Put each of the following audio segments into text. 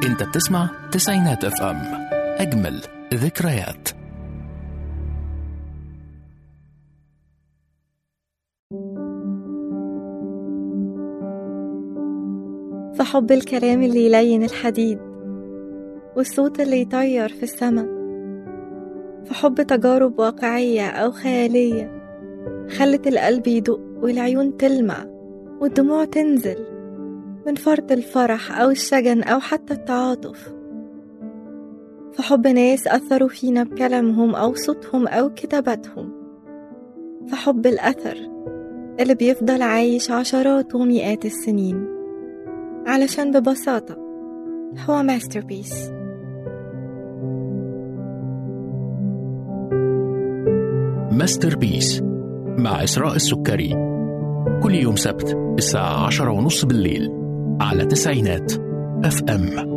انت بتسمع تسعينات اف ام اجمل ذكريات فحب الكلام اللي يلين الحديد والصوت اللي يطير في السما فحب تجارب واقعية أو خيالية خلت القلب يدق والعيون تلمع والدموع تنزل من فرط الفرح أو الشجن أو حتى التعاطف فحب ناس أثروا فينا بكلامهم أو صوتهم أو كتاباتهم فحب الأثر اللي بيفضل عايش عشرات ومئات السنين علشان ببساطة هو ماستربيس ماستر بيس مع إسراء السكري كل يوم سبت الساعة عشرة ونص بالليل على تسعينات اف ام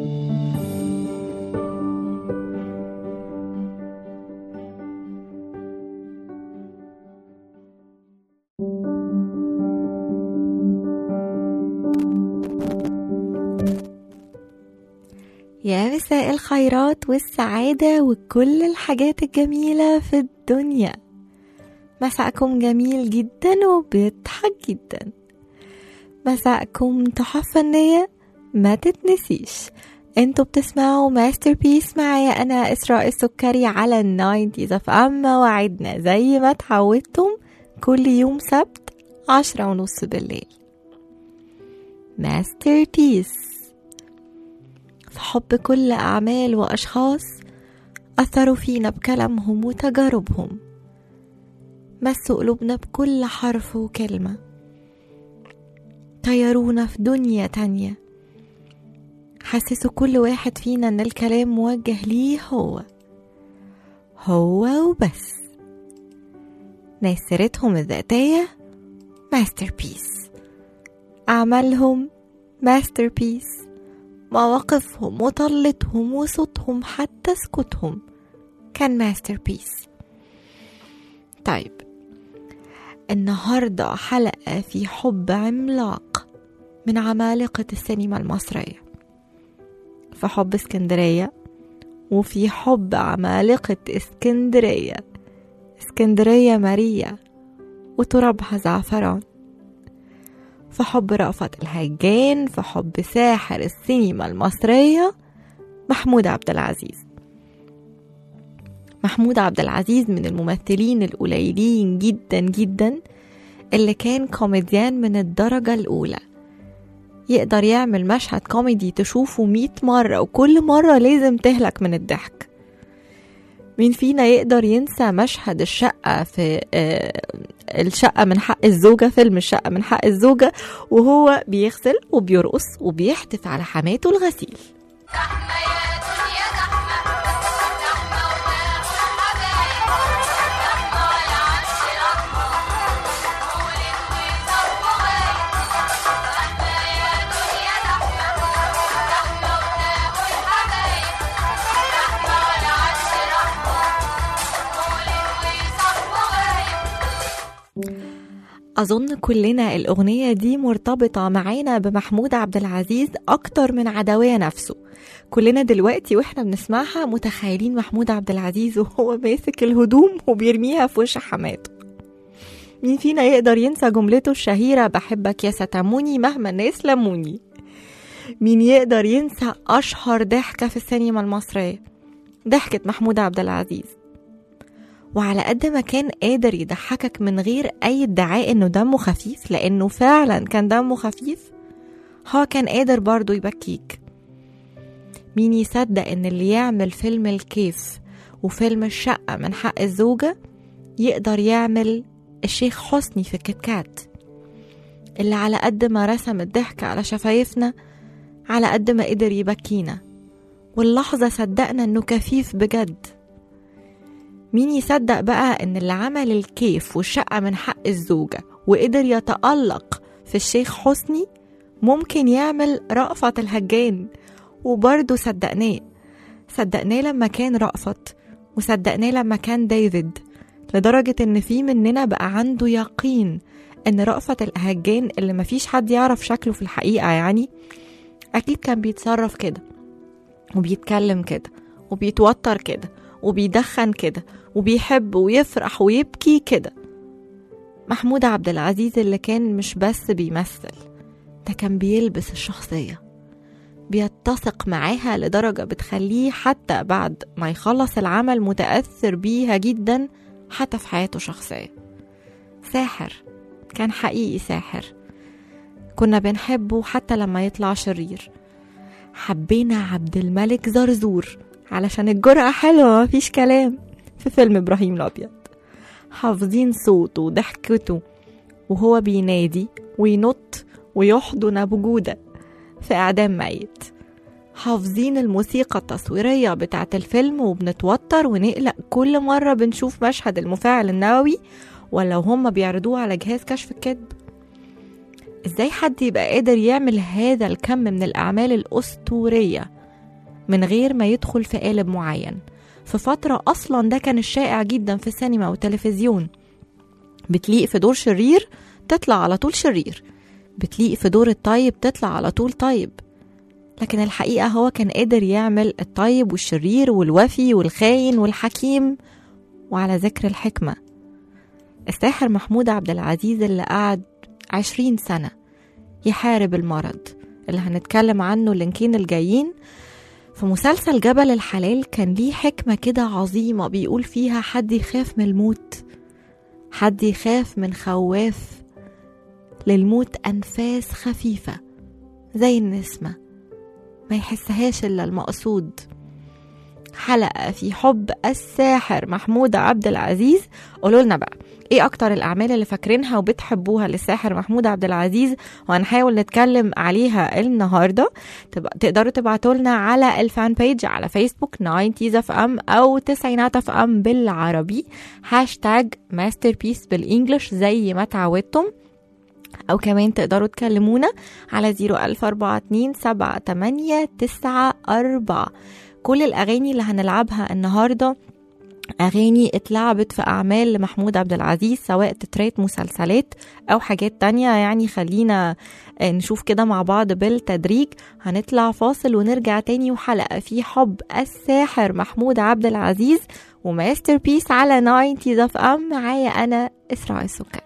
يا مساء الخيرات والسعادة وكل الحاجات الجميلة في الدنيا مساءكم جميل جدا وبيضحك جدا مساءكم تحف فنية ما تتنسيش انتوا بتسمعوا ماستر بيس معايا انا اسراء السكري على الناينتيز اف ام مواعيدنا زي ما اتعودتم كل يوم سبت عشرة ونص بالليل ماستر بيس في حب كل أعمال وأشخاص أثروا فينا بكلامهم وتجاربهم مسوا قلوبنا بكل حرف وكلمة طيرونا في دنيا تانية حسسوا كل واحد فينا إن الكلام موجه ليه هو هو وبس ناس سيرتهم الذاتية ماستر بيس أعمالهم ماستر بيس مواقفهم وطلتهم وصوتهم حتى سكوتهم كان ماستر بيس طيب النهاردة حلقة في حب عملاق من عمالقة السينما المصرية في حب اسكندرية وفي حب عمالقة اسكندرية اسكندرية ماريا وترابها زعفران في حب رأفت الهجان في حب ساحر السينما المصرية محمود عبد العزيز محمود عبد العزيز من الممثلين القليلين جدا جدا اللي كان كوميديان من الدرجة الأولى يقدر يعمل مشهد كوميدي تشوفه مية مرة وكل مرة لازم تهلك من الضحك مين فينا يقدر ينسى مشهد الشقة في آه الشقة من حق الزوجة فيلم الشقة من حق الزوجة وهو بيغسل وبيرقص وبيحتف على حماته الغسيل زحمة يا دنيا زحمة زحمة وناخد حبايب زحمة ولا عادش رحمة مولد وصف غايب زحمة يا دنيا زحمة زحمة وناخد حبايب زحمة ولا عادش رحمة مولد وصف غايب أظن كلنا الأغنية دي مرتبطة معانا بمحمود عبد العزيز أكتر من عدوية نفسه كلنا دلوقتي واحنا بنسمعها متخيلين محمود عبد العزيز وهو ماسك الهدوم وبيرميها في وش حماته مين فينا يقدر ينسى جملته الشهيرة بحبك يا ستموني مهما الناس لموني مين يقدر ينسى أشهر ضحكة في السينما المصرية ضحكة محمود عبد العزيز وعلى قد ما كان قادر يضحكك من غير أي ادعاء إنه دمه خفيف لأنه فعلا كان دمه خفيف هو كان قادر برضه يبكيك مين يصدق إن اللي يعمل فيلم الكيف وفيلم الشقة من حق الزوجة يقدر يعمل الشيخ حسني في كيت كات اللي على قد ما رسم الضحك على شفايفنا على قد ما قدر يبكينا واللحظة صدقنا إنه كفيف بجد مين يصدق بقى ان اللي عمل الكيف والشقة من حق الزوجة وقدر يتألق في الشيخ حسني ممكن يعمل رأفت الهجان وبرضه صدقناه صدقناه لما كان رأفت وصدقناه لما كان ديفيد لدرجة ان في مننا بقى عنده يقين ان رأفت الهجان اللي مفيش حد يعرف شكله في الحقيقة يعني اكيد كان بيتصرف كده وبيتكلم كده وبيتوتر كده وبيدخن كده وبيحب ويفرح ويبكي كده محمود عبد العزيز اللي كان مش بس بيمثل ده كان بيلبس الشخصية بيتسق معاها لدرجة بتخليه حتى بعد ما يخلص العمل متأثر بيها جدا حتى في حياته الشخصية ساحر كان حقيقي ساحر كنا بنحبه حتى لما يطلع شرير حبينا عبد الملك زرزور علشان الجرأة حلوة مفيش كلام في فيلم إبراهيم الأبيض حافظين صوته وضحكته وهو بينادي وينط ويحضن أبو جودة في إعدام ميت حافظين الموسيقى التصويرية بتاعة الفيلم وبنتوتر ونقلق كل مرة بنشوف مشهد المفاعل النووي ولو هما بيعرضوه على جهاز كشف الكذب ازاي حد يبقى قادر يعمل هذا الكم من الأعمال الأسطورية من غير ما يدخل في قالب معين في فترة أصلا ده كان الشائع جدا في السينما والتلفزيون بتليق في دور شرير تطلع على طول شرير بتليق في دور الطيب تطلع على طول طيب لكن الحقيقة هو كان قادر يعمل الطيب والشرير والوفي والخاين والحكيم وعلى ذكر الحكمة الساحر محمود عبد العزيز اللي قعد عشرين سنة يحارب المرض اللي هنتكلم عنه اللينكين الجايين في مسلسل جبل الحلال كان ليه حكمة كده عظيمة بيقول فيها حد يخاف من الموت حد يخاف من خواف للموت أنفاس خفيفة زي النسمة ما يحسهاش إلا المقصود حلقة في حب الساحر محمود عبد العزيز قولوا لنا بقى ايه اكتر الاعمال اللي فاكرينها وبتحبوها للساحر محمود عبد العزيز وهنحاول نتكلم عليها النهارده تبقى تقدروا تبعتوا لنا على الفان بيج على فيسبوك 90 اف ام او تسعينات اف ام بالعربي هاشتاج ماستر بيس بالانجلش زي ما اتعودتم أو كمان تقدروا تكلمونا على 01427 كل الأغاني اللي هنلعبها النهاردة أغاني اتلعبت في أعمال لمحمود عبد العزيز سواء تترات مسلسلات أو حاجات تانية يعني خلينا نشوف كده مع بعض بالتدريج هنطلع فاصل ونرجع تاني وحلقة في حب الساحر محمود عبد العزيز وماستر بيس على 90 اف ام معايا أنا إسراء السكري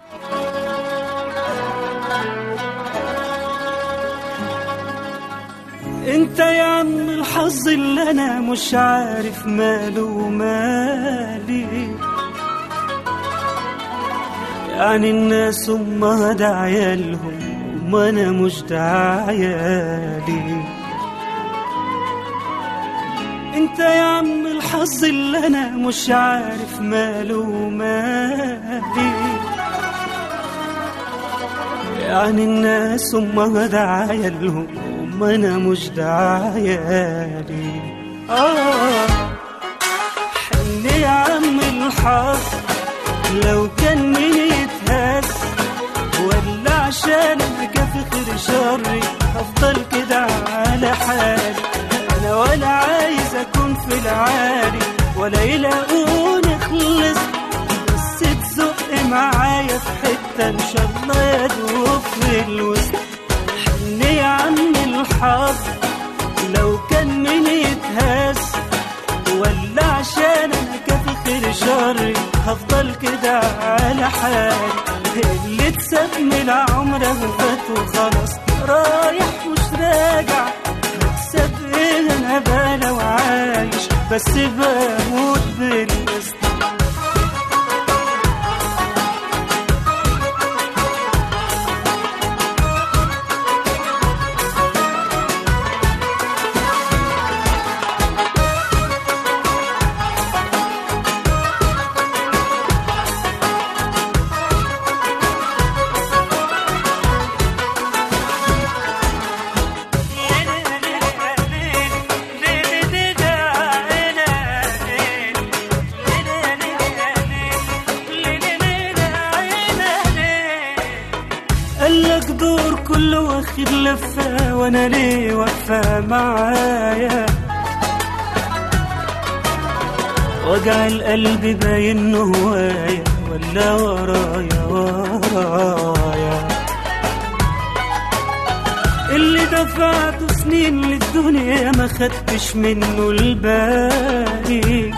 انت يا عم الحظ اللي انا مش عارف ماله مالي يعني الناس امها ده عيالهم وما انا مش ده عيالي انت يا عم الحظ اللي انا مش عارف ماله مالي يعني الناس امها ده عيالهم وما انا مش ده عيالي اه حن يا عم الحظ لو كان مين يتهز ولا عشان انا كافي خير شري هفضل كده على حالي انا ولا عايز اكون في العالي ولا يلاقوني خلص بس تزق معايا في حته ان شاء الله يدوب في الوسط حن يا عم الحظ لو كان مين يتهز ولا عشان انا كافي خير شري هفضل كده على حالي اللي اتساب من عمره فات وخلاص رايح مش راجع هتساب ايه انا بلا وعايش بس بموت بالقسط قالك دور كله واخد لفة وانا ليه واقفة معايا وجع القلب باين هوايا ولا ورايا ورايا اللي دفعته سنين للدنيا ما خدتش منه الباقي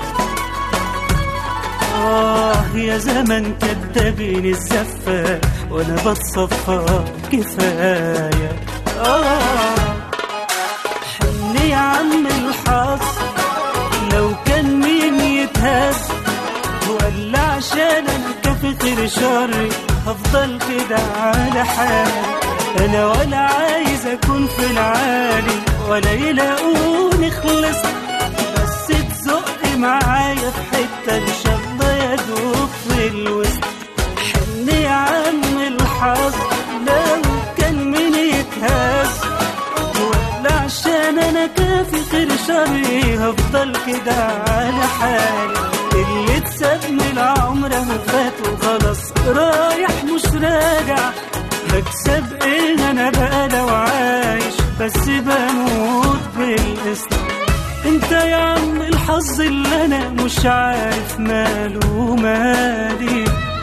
آه يا زمن كدابين الزفة وأنا بتصفى كفاية آه حن يا عم الحظ لو كان مين يتهز ولا عشان انا كفي خير شري هفضل كده على حالي انا ولا عايز اكون في العالي ولا يلاقوني خلصت بس تزق معايا في حته ان شاء الله يا دوب في الوسط حن يا عم الحظ لو كان مين يتهز ولا عشان انا كافي خير شري هفضل كده على حالي اللي اتساب من العمر ما فات وخلاص رايح مش راجع هكسب ايه انا بقى لو عايش بس بموت بالقسط انت يا عم الحظ اللي انا مش عارف ماله مالي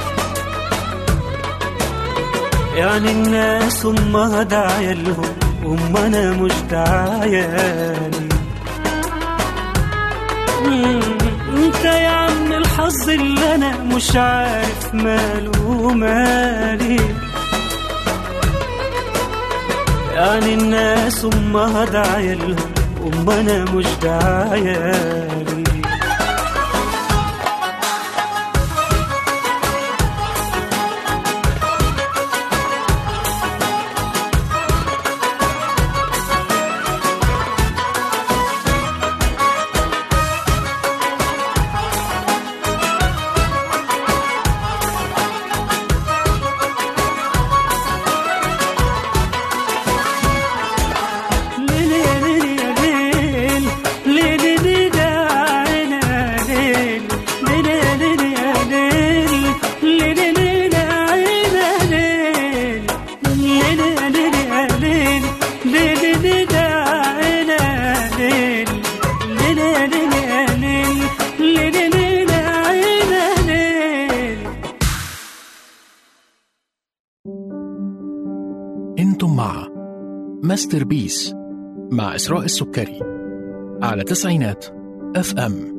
يعني الناس امها داعية لهم وام انا مش داعياني مم، انت يا عم الحظ اللي انا مش عارف ماله مالي يعني الناس امها داعية لهم وام انا مش داعياني انتم مع ماستر بيس مع إسراء السكري على تسعينات اف ام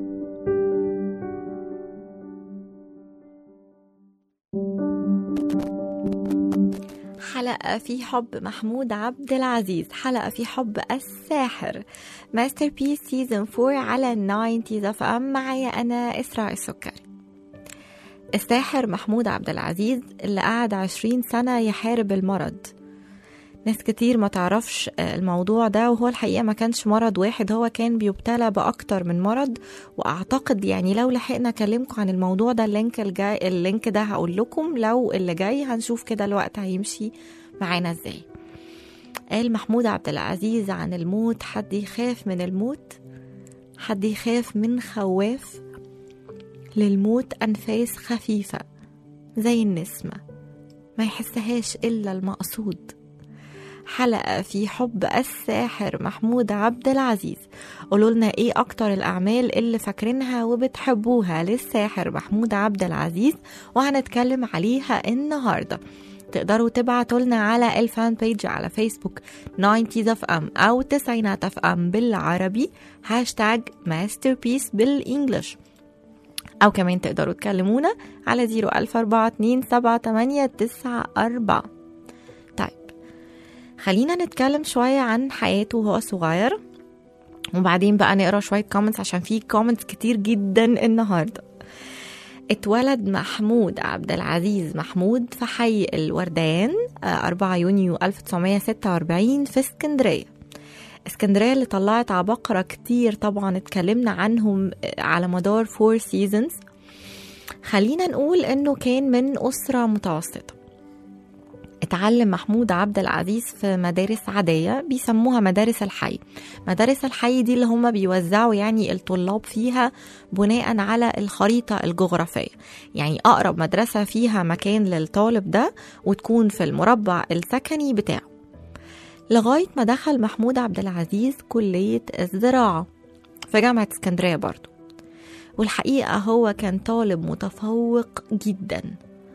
حلقة في حب محمود عبد العزيز حلقة في حب الساحر ماستر بيس سيزون 4 على 90 اف ام معايا أنا إسراء السكري الساحر محمود عبد العزيز اللي قعد 20 سنة يحارب المرض ناس كتير ما تعرفش الموضوع ده وهو الحقيقة ما كانش مرض واحد هو كان بيبتلى بأكتر من مرض وأعتقد يعني لو لحقنا أكلمكم عن الموضوع ده اللينك الجاي اللينك ده هقول لكم لو اللي جاي هنشوف كده الوقت هيمشي معانا ازاي قال محمود عبد العزيز عن الموت حد يخاف من الموت حد يخاف من خواف للموت أنفاس خفيفة زي النسمة ما يحسهاش إلا المقصود حلقة في حب الساحر محمود عبد العزيز قولوا لنا ايه اكتر الاعمال اللي فاكرينها وبتحبوها للساحر محمود عبد العزيز وهنتكلم عليها النهارده تقدروا تبعتوا لنا على الفان بيج على فيسبوك 90 اف ام او تسعينات اف ام بالعربي هاشتاج ماستر بيس بالانجلش او كمان تقدروا تكلمونا على 004278894 طيب خلينا نتكلم شوية عن حياته وهو صغير وبعدين بقى نقرا شوية كومنتس عشان في كومنتس كتير جدا النهاردة اتولد محمود عبد العزيز محمود في حي الوردان آه، 4 يونيو 1946 في اسكندرية اسكندرية اللي طلعت عباقرة كتير طبعا اتكلمنا عنهم آه، على مدار فور سيزونز خلينا نقول انه كان من أسرة متوسطة اتعلم محمود عبد العزيز في مدارس عادية بيسموها مدارس الحي مدارس الحي دي اللي هم بيوزعوا يعني الطلاب فيها بناء على الخريطة الجغرافية يعني أقرب مدرسة فيها مكان للطالب ده وتكون في المربع السكني بتاعه لغاية ما دخل محمود عبد العزيز كلية الزراعة في جامعة اسكندرية برضو والحقيقة هو كان طالب متفوق جدا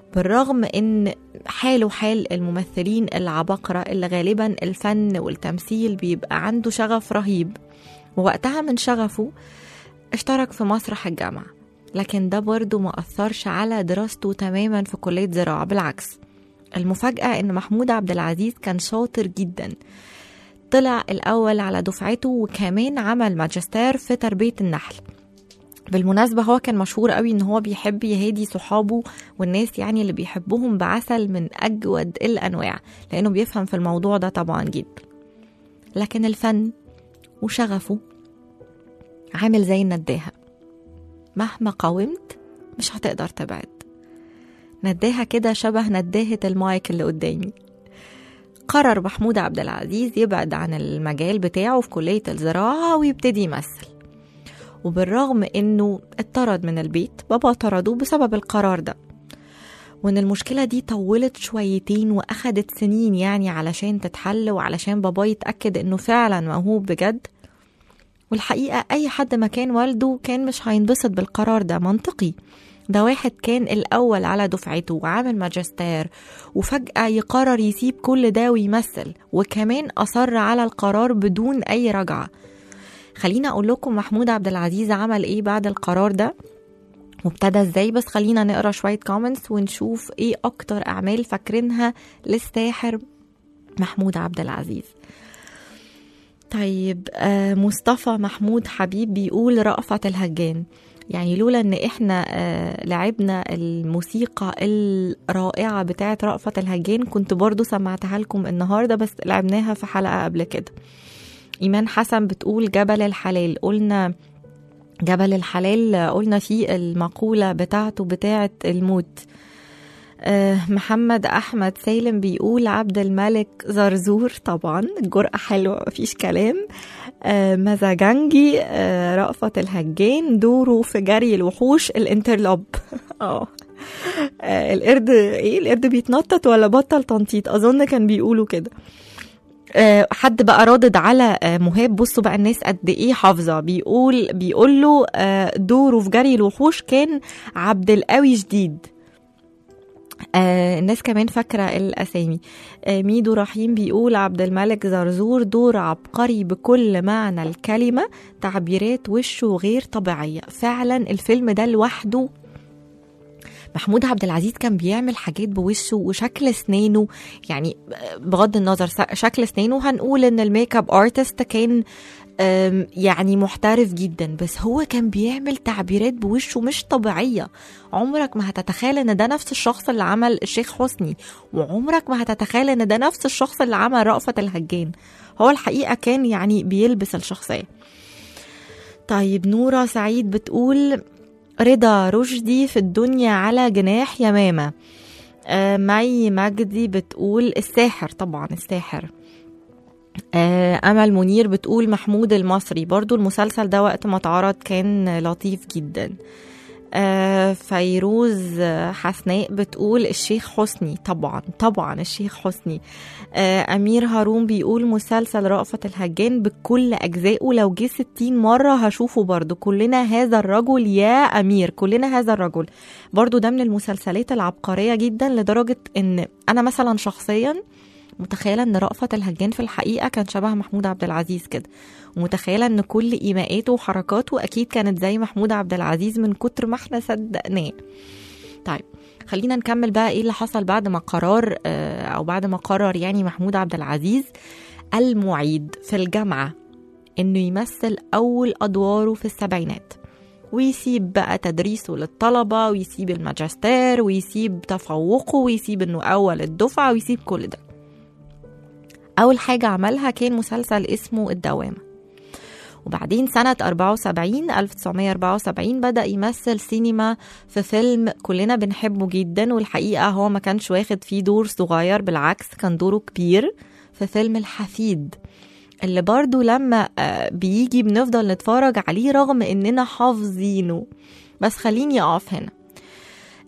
بالرغم ان حاله حال الممثلين العباقرة اللي غالبا الفن والتمثيل بيبقى عنده شغف رهيب ووقتها من شغفه اشترك في مسرح الجامعة لكن ده برضه ما أثرش على دراسته تماما في كلية زراعة بالعكس المفاجأة إن محمود عبد العزيز كان شاطر جدا طلع الأول على دفعته وكمان عمل ماجستير في تربية النحل بالمناسبة هو كان مشهور قوي ان هو بيحب يهادي صحابه والناس يعني اللي بيحبهم بعسل من اجود الانواع لانه بيفهم في الموضوع ده طبعا جدا لكن الفن وشغفه عامل زي النداهة مهما قاومت مش هتقدر تبعد نداهة كده شبه نداهة المايك اللي قدامي قرر محمود عبد العزيز يبعد عن المجال بتاعه في كلية الزراعة ويبتدي يمثل وبالرغم انه اتطرد من البيت بابا طرده بسبب القرار ده وان المشكلة دي طولت شويتين واخدت سنين يعني علشان تتحل وعلشان بابا يتأكد انه فعلا موهوب بجد والحقيقة اي حد مكان والده كان مش هينبسط بالقرار ده منطقي ده واحد كان الأول على دفعته وعامل ماجستير وفجأة يقرر يسيب كل ده ويمثل وكمان أصر على القرار بدون أي رجعة خلينا أقول لكم محمود عبد العزيز عمل إيه بعد القرار ده وابتدى ازاي بس خلينا نقرا شوية كومنتس ونشوف ايه أكتر أعمال فاكرينها للساحر محمود عبد العزيز طيب آه مصطفى محمود حبيب بيقول رأفت الهجان يعني لولا ان احنا آه لعبنا الموسيقى الرائعة بتاعة رأفت الهجان كنت برضو سمعتها لكم النهاردة بس لعبناها في حلقة قبل كده إيمان حسن بتقول جبل الحلال قلنا جبل الحلال قلنا فيه المقولة بتاعته بتاعة الموت آه محمد أحمد سالم بيقول عبد الملك زرزور طبعا الجرأة حلوة مفيش كلام آه مزاجنجي آه رأفت الهجان دوره في جري الوحوش الانترلوب اه آه، القرد ايه القرد بيتنطط ولا بطل تنطيط اظن كان بيقولوا كده آه، حد بقى رادد على آه، مهاب بصوا بقى الناس قد ايه حافظه بيقول بيقول له آه، دوره في جري الوحوش كان عبد القوي جديد آه الناس كمان فاكرة الأسامي آه ميدو رحيم بيقول عبد الملك زرزور دور عبقري بكل معنى الكلمة تعبيرات وشه غير طبيعية فعلا الفيلم ده لوحده محمود عبد العزيز كان بيعمل حاجات بوشه وشكل اسنانه يعني بغض النظر س- شكل اسنانه هنقول ان الميك اب ارتست كان أم، يعني محترف جدا بس هو كان بيعمل تعبيرات بوشه مش طبيعية عمرك ما هتتخيل ان ده نفس الشخص اللي عمل الشيخ حسني وعمرك ما هتتخيل ان ده نفس الشخص اللي عمل رأفت الهجان هو الحقيقة كان يعني بيلبس الشخصية طيب نورة سعيد بتقول رضا رشدي في الدنيا على جناح يمامة آه مي مجدي بتقول الساحر طبعا الساحر آه أمل منير بتقول محمود المصري برضو المسلسل ده وقت ما اتعرض كان لطيف جدا آه فيروز آه، حسناء بتقول الشيخ حسني طبعا طبعا الشيخ حسني آه أمير هارون بيقول مسلسل رأفت الهجان بكل أجزائه لو جه 60 مرة هشوفه برضو كلنا هذا الرجل يا أمير كلنا هذا الرجل برضو ده من المسلسلات العبقرية جدا لدرجة إن أنا مثلا شخصيا متخيلة ان رأفت الهجان في الحقيقة كان شبه محمود عبد العزيز كده ومتخيلة ان كل ايماءاته وحركاته اكيد كانت زي محمود عبد العزيز من كتر ما احنا صدقناه طيب خلينا نكمل بقى ايه اللي حصل بعد ما قرار آه، او بعد ما قرر يعني محمود عبد العزيز المعيد في الجامعة انه يمثل اول ادواره في السبعينات ويسيب بقى تدريسه للطلبة ويسيب الماجستير ويسيب تفوقه ويسيب انه اول الدفعة ويسيب كل ده أول حاجة عملها كان مسلسل اسمه الدوامة وبعدين سنة 74 1974 بدأ يمثل سينما في فيلم كلنا بنحبه جدا والحقيقة هو ما كانش واخد فيه دور صغير بالعكس كان دوره كبير في فيلم الحفيد اللي برضو لما آه، بيجي بنفضل نتفرج عليه رغم اننا حافظينه بس خليني اقف هنا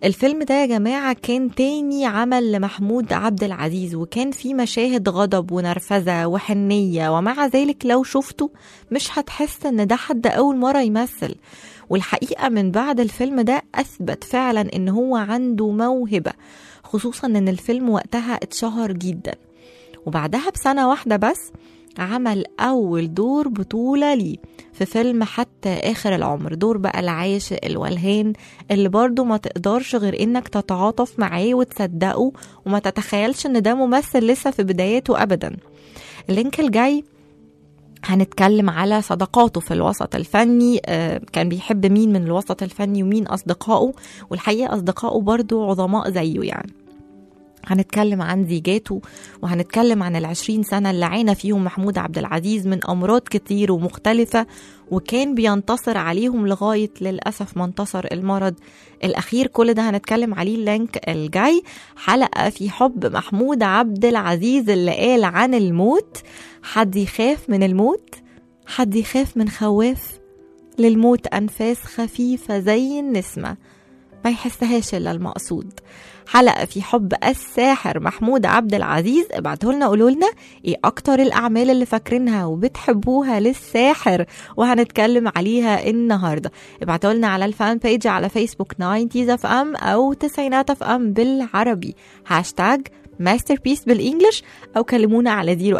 الفيلم ده يا جماعة كان تاني عمل لمحمود عبد العزيز وكان فيه مشاهد غضب ونرفزة وحنية ومع ذلك لو شفته مش هتحس ان ده حد أول مرة يمثل والحقيقة من بعد الفيلم ده أثبت فعلا ان هو عنده موهبة خصوصا ان الفيلم وقتها اتشهر جدا وبعدها بسنة واحدة بس عمل أول دور بطولة ليه في فيلم حتى آخر العمر دور بقى العاشق الولهان اللي برضه ما تقدرش غير إنك تتعاطف معاه وتصدقه وما تتخيلش إن ده ممثل لسه في بداياته أبدا اللينك الجاي هنتكلم على صداقاته في الوسط الفني آه، كان بيحب مين من الوسط الفني ومين أصدقائه والحقيقة أصدقائه برضو عظماء زيه يعني هنتكلم عن زيجاته وهنتكلم عن العشرين سنة اللي عانى فيهم محمود عبد العزيز من أمراض كتير ومختلفة وكان بينتصر عليهم لغاية للأسف ما انتصر المرض الأخير كل ده هنتكلم عليه اللينك الجاي حلقة في حب محمود عبد العزيز اللي قال عن الموت حد يخاف من الموت حد يخاف من خواف للموت أنفاس خفيفة زي النسمة ما يحسهاش إلا المقصود حلقة في حب الساحر محمود عبد العزيز ابعتوا لنا قولوا لنا ايه اكتر الاعمال اللي فاكرينها وبتحبوها للساحر وهنتكلم عليها النهارده ابعتوا لنا على الفان بيج على فيسبوك 90 اف ام او تسعينات اف ام بالعربي هاشتاج ماستر بيس بالانجلش او كلمونا على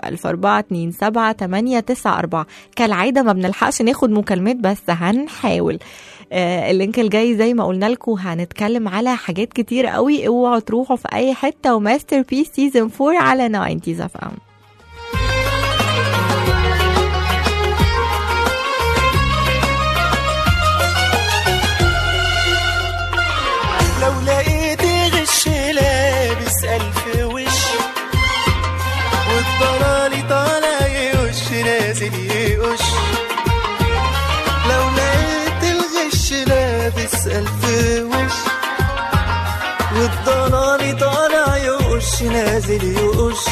01427 كالعاده ما بنلحقش ناخد مكالمات بس هنحاول آه، اللينك الجاي زي ما قلنا لكم هنتكلم على حاجات كتير قوي اوعوا تروحوا في اي حته وماستر بيس سيزون 4 على 90 اف ام لو لقيت غش لابس ألف وش والضلالي طالع يقش نازل يقش لو لقيت الغش لابس ألف وش والضلالي طالع يقش نازل يقش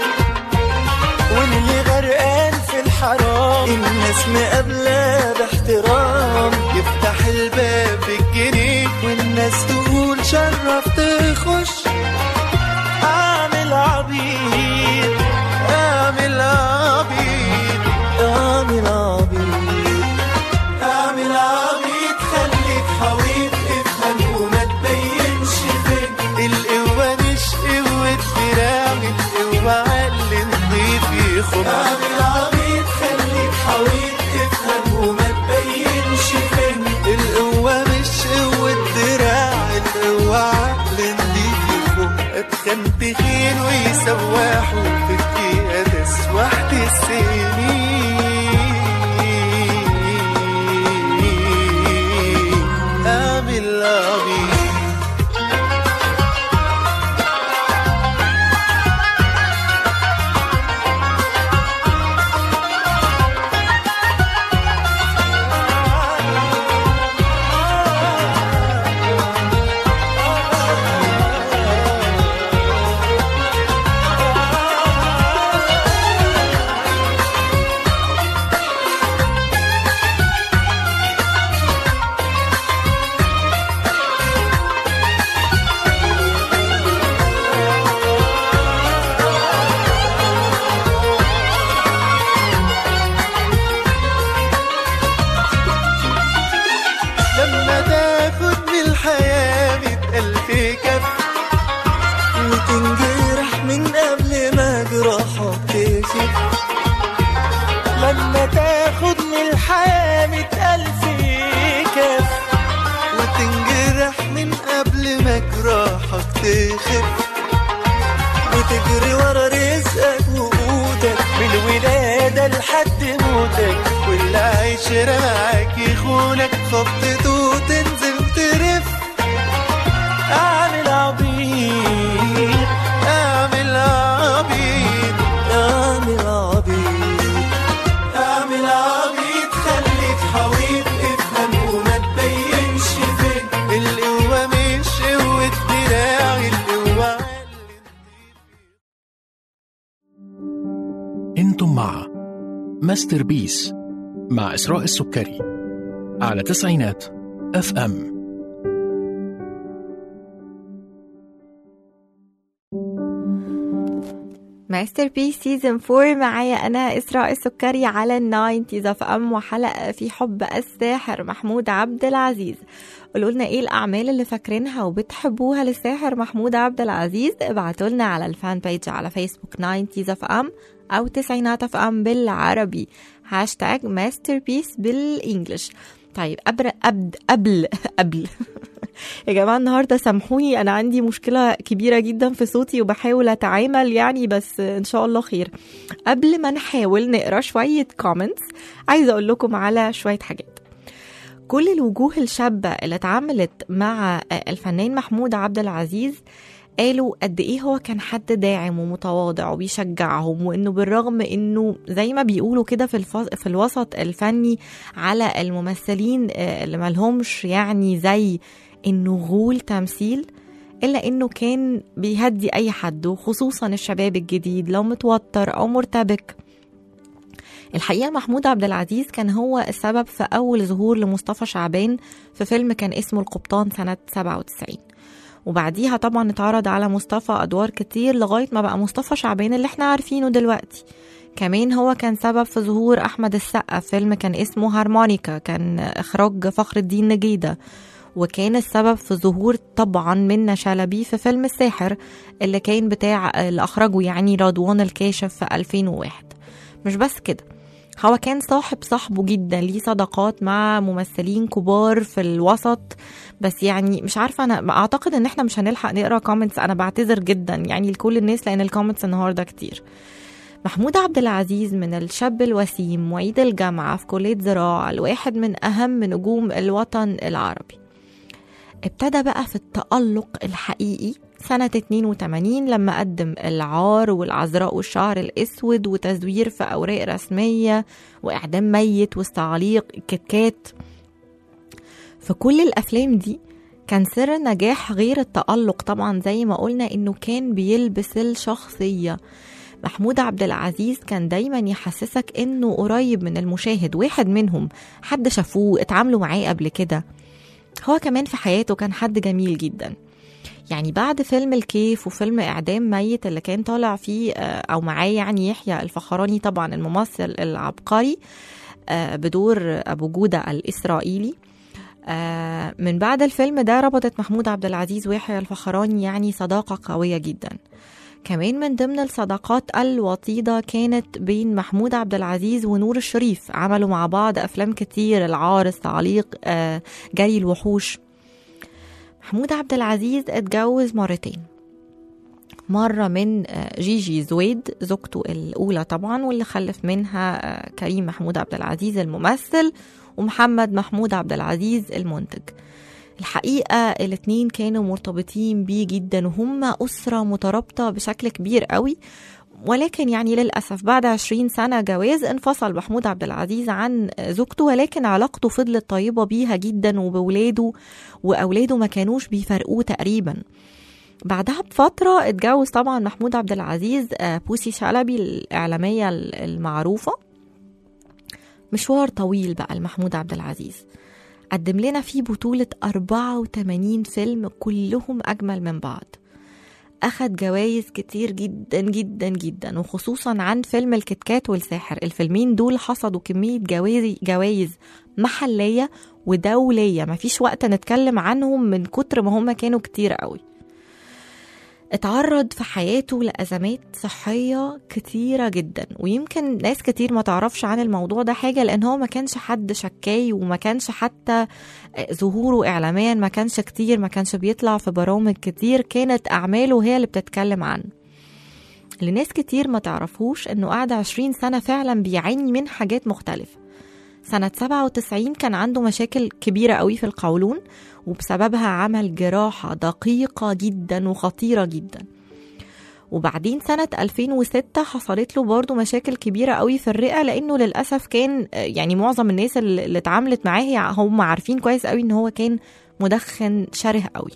واللي غرقان في الحرام الناس مقابلة باحترام يفتح الباب بالجنيه والناس تقول شرف تخش اعمل عبيد اعمل عبيد اعمل عبيد اعمل عبيد خليك حويط افهم وما تبينش فين القوة مش قوة دراع القوة اللي نضيف يخم اعمل عبيد خليك حويط افهم وما تبينش فين القوة مش قوة دراع القوة اللي نضيف يخم اتخن تخين ويسوحوا في الدقيقة تسوحت السنين اعمل عبيد لما تاخد من الحياة مئة ألف كف وتنجرح من قبل ما جراحك تخف لما تاخد من الحياة مئة ألف كف وتنجرح من قبل ما جراحك تخف وتجري ورا رزقك وقوتك من الولادة لحد موتك واللي عشرة معاك يخونك خبطته تنزل ترف اعمل عبيد اعمل عبيد اعمل عبيد اعمل عبيد خليك حويط افهم وما تبينش فين القوة مش قوة دراعي القوة انتم مع ماستر بيس مع إسراء السكري على تسعينات اف ام ماستر بي سيزون 4 معايا انا اسراء السكري على الناينتيز اف ام وحلقه في حب الساحر محمود عبد العزيز قولوا لنا ايه الاعمال اللي فاكرينها وبتحبوها للساحر محمود عبد العزيز ابعتوا لنا على الفان بيج على فيسبوك ناينتيز اف ام او تسعينات اف ام بالعربي هاشتاج ماستر بيس بالانجلش طيب قبل قبل قبل قبل يا جماعة النهاردة سامحوني أنا عندي مشكلة كبيرة جدا في صوتي وبحاول أتعامل يعني بس إن شاء الله خير قبل ما نحاول نقرا شوية كومنتس عايزة أقول لكم على شوية حاجات كل الوجوه الشابة اللي اتعاملت مع الفنان محمود عبد العزيز قالوا قد ايه هو كان حد داعم ومتواضع وبيشجعهم وانه بالرغم انه زي ما بيقولوا كده في الف... في الوسط الفني على الممثلين آه، اللي ملهمش يعني زي انه غول تمثيل الا انه كان بيهدي اي حد وخصوصا الشباب الجديد لو متوتر او مرتبك الحقيقة محمود عبد العزيز كان هو السبب في أول ظهور لمصطفى شعبان في فيلم كان اسمه القبطان سنة 97 وبعديها طبعا اتعرض على مصطفى أدوار كتير لغاية ما بقى مصطفى شعبان اللي احنا عارفينه دلوقتي كمان هو كان سبب في ظهور أحمد السقا في فيلم كان اسمه هارمونيكا كان إخراج فخر الدين نجيدة وكان السبب في ظهور طبعا منة شلبي في فيلم الساحر اللي كان بتاع اللي أخرجه يعني رضوان الكاشف في 2001 مش بس كده هو كان صاحب صاحبه جدا ليه صداقات مع ممثلين كبار في الوسط بس يعني مش عارفه انا اعتقد ان احنا مش هنلحق نقرا كومنتس انا بعتذر جدا يعني لكل الناس لان الكومنتس النهارده كتير محمود عبد العزيز من الشاب الوسيم معيد الجامعه في كليه زراعه الواحد من اهم نجوم الوطن العربي ابتدى بقى في التألق الحقيقي سنة 82 لما قدم العار والعذراء والشعر الأسود وتزوير في أوراق رسمية وإعدام ميت واستعليق كتكات في كل الأفلام دي كان سر النجاح غير التألق طبعا زي ما قلنا إنه كان بيلبس الشخصية محمود عبد العزيز كان دايما يحسسك إنه قريب من المشاهد واحد منهم حد شافوه اتعاملوا معاه قبل كده هو كمان في حياته كان حد جميل جدا يعني بعد فيلم الكيف وفيلم إعدام ميت اللي كان طالع فيه آه، أو معاه يعني يحيى الفخراني طبعا الممثل العبقري آه، بدور أبو جودة الإسرائيلي آه، من بعد الفيلم ده ربطت محمود عبد العزيز ويحيى الفخراني يعني صداقة قوية جدا كمان من ضمن الصداقات الوطيدة كانت بين محمود عبد العزيز ونور الشريف عملوا مع بعض أفلام كتير العار الصعليق آه، جري الوحوش محمود عبد العزيز اتجوز مرتين مرة من آه، جيجي زويد زوجته الأولى طبعا واللي خلف منها آه، كريم محمود عبد العزيز الممثل ومحمد محمود عبد العزيز المنتج الحقيقة الاتنين كانوا مرتبطين بيه جدا وهم أسرة مترابطة بشكل كبير قوي ولكن يعني للأسف بعد عشرين سنة جواز انفصل محمود عبد العزيز عن زوجته ولكن علاقته فضلت طيبة بيها جدا وبولاده وأولاده ما كانوش بيفرقوه تقريبا بعدها بفترة اتجوز طبعا محمود عبد العزيز آه، بوسي شلبي الإعلامية المعروفة مشوار طويل بقى لمحمود عبد العزيز قدم لنا فيه بطولة 84 فيلم كلهم أجمل من بعض أخد جوائز كتير جدا جدا جدا وخصوصا عن فيلم الكتكات والساحر الفيلمين دول حصدوا كمية جوائز جوائز محلية ودولية مفيش وقت نتكلم عنهم من كتر ما هم كانوا كتير قوي اتعرض في حياته لأزمات صحية كتيرة جدا ويمكن ناس كتير ما تعرفش عن الموضوع ده حاجة لأن هو ما كانش حد شكاي وما كانش حتى ظهوره إعلاميا ما كانش كتير ما كانش بيطلع في برامج كتير كانت أعماله هي اللي بتتكلم عنه اللي ناس كتير ما تعرفوش انه قعد 20 سنة فعلا بيعاني من حاجات مختلفة سنة 97 كان عنده مشاكل كبيرة قوي في القولون وبسببها عمل جراحة دقيقة جدا وخطيرة جدا وبعدين سنة 2006 حصلت له برضه مشاكل كبيرة قوي في الرئة لأنه للأسف كان آه، يعني معظم الناس اللي اللي اتعاملت معاه هي- هم عارفين كويس قوي إن هو كان مدخن شره قوي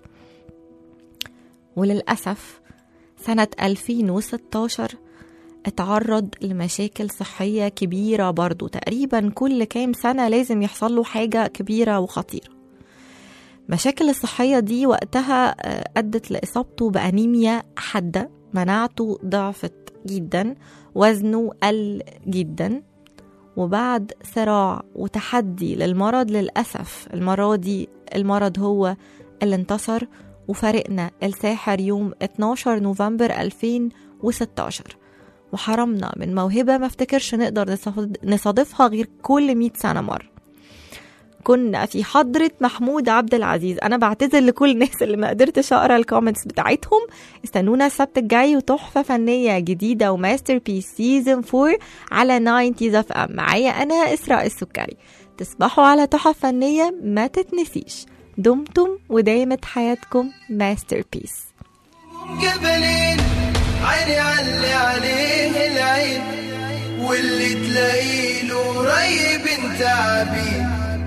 وللأسف سنة 2016 اتعرض لمشاكل صحية كبيرة برضو تقريبا كل كام سنة لازم يحصل له حاجة كبيرة وخطيرة مشاكل الصحية دي وقتها آه، أدت لإصابته بأنيميا حادة مناعته ضعفت جدا وزنه قل جدا وبعد صراع وتحدي للمرض للأسف المرة دي المرض هو اللي انتصر وفارقنا الساحر يوم 12 نوفمبر 2016 وحرمنا من موهبة ما افتكرش نقدر نصاد- نصادفها غير كل 100 سنة مرة كنا في حضرة محمود عبد العزيز أنا بعتذر لكل الناس اللي ما قدرتش أقرأ الكومنتس بتاعتهم استنونا السبت الجاي وتحفة فنية جديدة وماستر بيس سيزون 4 على 90 اف ام معايا أنا إسراء السكري تصبحوا على تحف فنية ما تتنسيش دمتم ودايمت حياتكم ماستر بيس جبلين عيني علي عليه العين واللي تلاقيه له قريب انت عبيد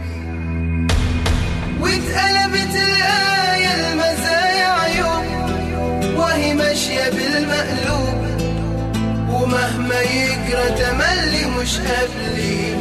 واتقلبت الآية المزايا عيوب وهي ماشية بالمقلوب ومهما يجرى تملي مش قابلين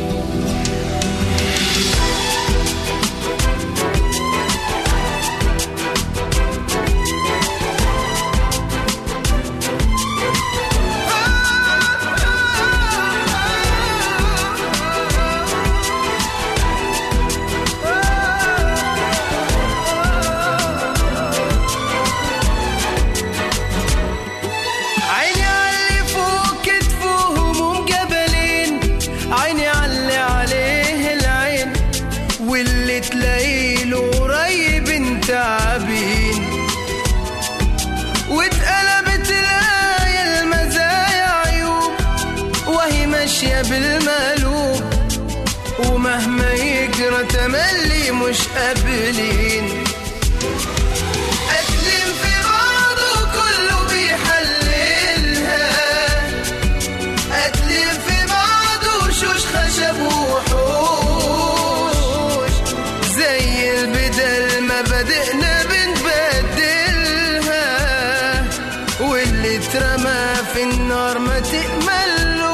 عيني علي فوق كتفه هموم جبلين عيني علي عليه العين واللي تلاقيه له قريب انت عبين واتقلبت الآية المزايا عيوب وهي ماشية بالمقلوب ومهما يجرى تملي مش قابلين أسلم في بعضه كله بيحللها أسلم في بعضه شوش خشب وحوش زي البدل ما بدأنا بنبدلها واللي اترمى في النار ما تقملوش